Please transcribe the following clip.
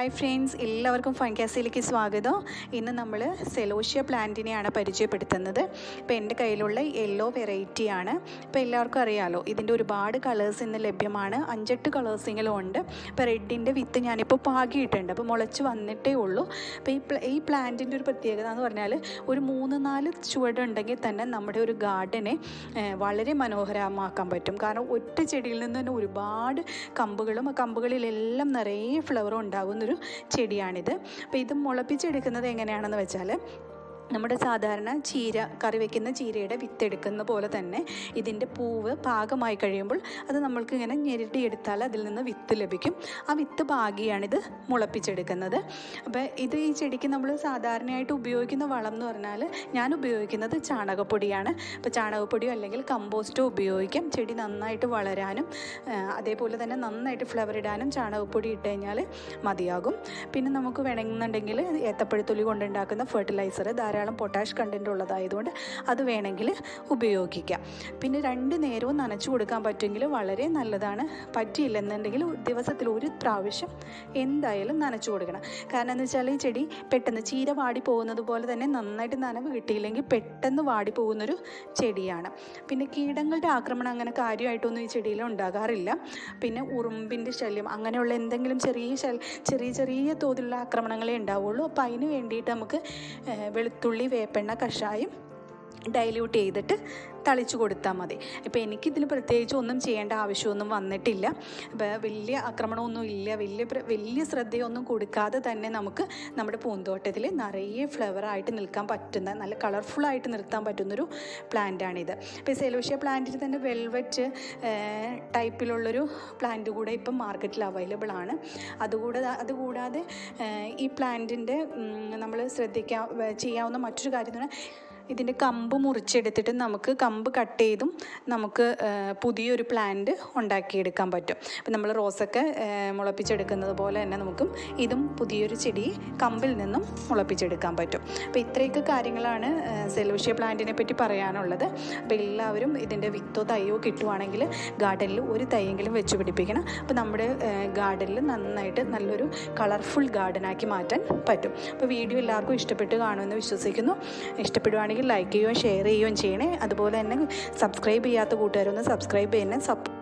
hi friends എല്ലാവർക്കും ഫൺകാസിലേക്ക് സ്വാഗതം ഇന്ന് നമ്മൾ സെലോഷ്യ പ്ലാന്റിനെയാണ് പരിചയപ്പെടുത്തുന്നത് ഇപ്പോൾ എൻ്റെ കയ്യിലുള്ള യെല്ലോ വെറൈറ്റിയാണ് ഇപ്പോൾ എല്ലാവർക്കും അറിയാലോ ഇതിൻ്റെ ഒരുപാട് കളേഴ്സ് ഇന്ന് ലഭ്യമാണ് അഞ്ചെട്ട് കളേഴ്സെങ്കിലും ഉണ്ട് ഇപ്പോൾ റെഡിൻ്റെ വിത്ത് ഞാനിപ്പോൾ പാകിയിട്ടുണ്ട് അപ്പോൾ മുളച്ച് വന്നിട്ടേ ഉള്ളൂ അപ്പോൾ ഈ പ്ല ഈ പ്ലാന്റിൻ്റെ ഒരു പ്രത്യേകത എന്ന് പറഞ്ഞാൽ ഒരു മൂന്ന് നാല് ചുവടുണ്ടെങ്കിൽ തന്നെ നമ്മുടെ ഒരു ഗാർഡനെ വളരെ മനോഹരമാക്കാൻ പറ്റും കാരണം ഒറ്റ ചെടിയിൽ നിന്ന് തന്നെ ഒരുപാട് കമ്പുകളും ആ കമ്പുകളിലെല്ലാം നിറയെ ഫ്ലവറും ഉണ്ടാകുന്നൊരു ചെടിയാണിത് അപ്പോൾ ഇത് മുളപ്പിച്ചെടുക്കുന്നത് എങ്ങനെയാണെന്ന് വെച്ചാൽ നമ്മുടെ സാധാരണ ചീര കറി വയ്ക്കുന്ന ചീരയുടെ വിത്തെടുക്കുന്ന പോലെ തന്നെ ഇതിൻ്റെ പൂവ് പാകമായി കഴിയുമ്പോൾ അത് നമ്മൾക്ക് ഇങ്ങനെ ഞെരടിയെടുത്താൽ അതിൽ നിന്ന് വിത്ത് ലഭിക്കും ആ വിത്ത് പാകിയാണിത് മുളപ്പിച്ചെടുക്കുന്നത് അപ്പോൾ ഇത് ഈ ചെടിക്ക് നമ്മൾ സാധാരണയായിട്ട് ഉപയോഗിക്കുന്ന വളം എന്ന് പറഞ്ഞാൽ ഞാൻ ഉപയോഗിക്കുന്നത് ചാണകപ്പൊടിയാണ് അപ്പോൾ ചാണകപ്പൊടിയോ അല്ലെങ്കിൽ കമ്പോസ്റ്റോ ഉപയോഗിക്കാം ചെടി നന്നായിട്ട് വളരാനും അതേപോലെ തന്നെ നന്നായിട്ട് ഫ്ലവർ ഇടാനും ചാണകപ്പൊടി ഇട്ട് കഴിഞ്ഞാൽ മതിയാകും പിന്നെ നമുക്ക് വേണമെന്നുണ്ടെങ്കിൽ ഏത്തപ്പഴത്തൊലി കൊണ്ടുണ്ടാക്കുന്ന ഫെർട്ടിലൈസർ ധാരാളം പൊട്ടാഷ് കണ്ടൻറ്റ് ഉള്ളതായതുകൊണ്ട് അത് വേണമെങ്കിൽ ഉപയോഗിക്കാം പിന്നെ രണ്ട് നേരവും നനച്ചു കൊടുക്കാൻ പറ്റുമെങ്കിൽ വളരെ നല്ലതാണ് പറ്റിയില്ലെന്നുണ്ടെങ്കിൽ ദിവസത്തിൽ ഒരു പ്രാവശ്യം എന്തായാലും നനച്ചു കൊടുക്കണം കാരണം എന്ന് വെച്ചാൽ ഈ ചെടി പെട്ടെന്ന് ചീര വാടി പോകുന്നത് പോലെ തന്നെ നന്നായിട്ട് നനവ് കിട്ടിയില്ലെങ്കിൽ പെട്ടെന്ന് വാടി പോകുന്നൊരു ചെടിയാണ് പിന്നെ കീടങ്ങളുടെ ആക്രമണം അങ്ങനെ കാര്യമായിട്ടൊന്നും ഈ ചെടിയിൽ ഉണ്ടാകാറില്ല പിന്നെ ഉറുമ്പിൻ്റെ ശല്യം അങ്ങനെയുള്ള എന്തെങ്കിലും ചെറിയ ശൽ ചെറിയ ചെറിയ തോതിലുള്ള ആക്രമണങ്ങളെ ഉണ്ടാവുള്ളൂ അപ്പോൾ അതിന് വേണ്ടിയിട്ട് നമുക്ക് വെളുത്തുള്ളി വേപ്പെണ്ണ കഷായം ഡൈല്യൂട്ട് ചെയ്തിട്ട് തളിച്ചു കൊടുത്താൽ മതി ഇപ്പോൾ എനിക്കിതിന് പ്രത്യേകിച്ച് ഒന്നും ചെയ്യേണ്ട ആവശ്യമൊന്നും വന്നിട്ടില്ല ഇപ്പോൾ വലിയ ആക്രമണമൊന്നും ഇല്ല വലിയ വലിയ ശ്രദ്ധയൊന്നും കൊടുക്കാതെ തന്നെ നമുക്ക് നമ്മുടെ പൂന്തോട്ടത്തിൽ നിറയെ ഫ്ലവറായിട്ട് നിൽക്കാൻ പറ്റുന്ന നല്ല കളർഫുള്ളായിട്ട് നിർത്താൻ പറ്റുന്നൊരു പ്ലാന്റാണിത് ഇപ്പോൾ സെലോഷ്യ പ്ലാന്റിൽ തന്നെ വെൽവെറ്റ് ടൈപ്പിലുള്ളൊരു പ്ലാന്റ് കൂടെ ഇപ്പം മാർക്കറ്റിൽ അവൈലബിൾ ആണ് അതുകൂടാതെ അതുകൂടാതെ ഈ പ്ലാന്റിൻ്റെ നമ്മൾ ശ്രദ്ധിക്കാ ചെയ്യാവുന്ന മറ്റൊരു കാര്യം എന്ന് പറഞ്ഞാൽ ഇതിൻ്റെ കമ്പ് മുറിച്ചെടുത്തിട്ട് നമുക്ക് കമ്പ് കട്ട് ചെയ്തും നമുക്ക് പുതിയൊരു പ്ലാന്റ് ഉണ്ടാക്കിയെടുക്കാൻ പറ്റും ഇപ്പം നമ്മൾ റോസൊക്കെ മുളപ്പിച്ചെടുക്കുന്നത് പോലെ തന്നെ നമുക്കും ഇതും പുതിയൊരു ചെടി കമ്പിൽ നിന്നും മുളപ്പിച്ചെടുക്കാൻ പറ്റും അപ്പോൾ ഇത്രയൊക്കെ കാര്യങ്ങളാണ് സെലോഷ്യ പ്ലാന്റിനെ പറ്റി പറയാനുള്ളത് അപ്പോൾ എല്ലാവരും ഇതിൻ്റെ വിത്തോ തൈയോ കിട്ടുവാണെങ്കിൽ ഗാർഡനിൽ ഒരു തൈയെങ്കിലും വെച്ച് പിടിപ്പിക്കണം അപ്പോൾ നമ്മുടെ ഗാർഡനിൽ നന്നായിട്ട് നല്ലൊരു കളർഫുൾ ഗാർഡനാക്കി മാറ്റാൻ പറ്റും അപ്പോൾ വീഡിയോ എല്ലാവർക്കും ഇഷ്ടപ്പെട്ട് കാണുമെന്ന് വിശ്വസിക്കുന്നു ഇഷ്ടപ്പെടുവാണെങ്കിൽ ആണെങ്കിൽ ലൈക്ക് ചെയ്യുകയും ഷെയർ ചെയ്യുകയും ചെയ്യണേ അതുപോലെ തന്നെ സബ്സ്ക്രൈബ് ചെയ്യാത്ത കൂട്ടുകാരൊന്ന് സബ്സ്ക്രൈബ് ചെയ്യുന്നത്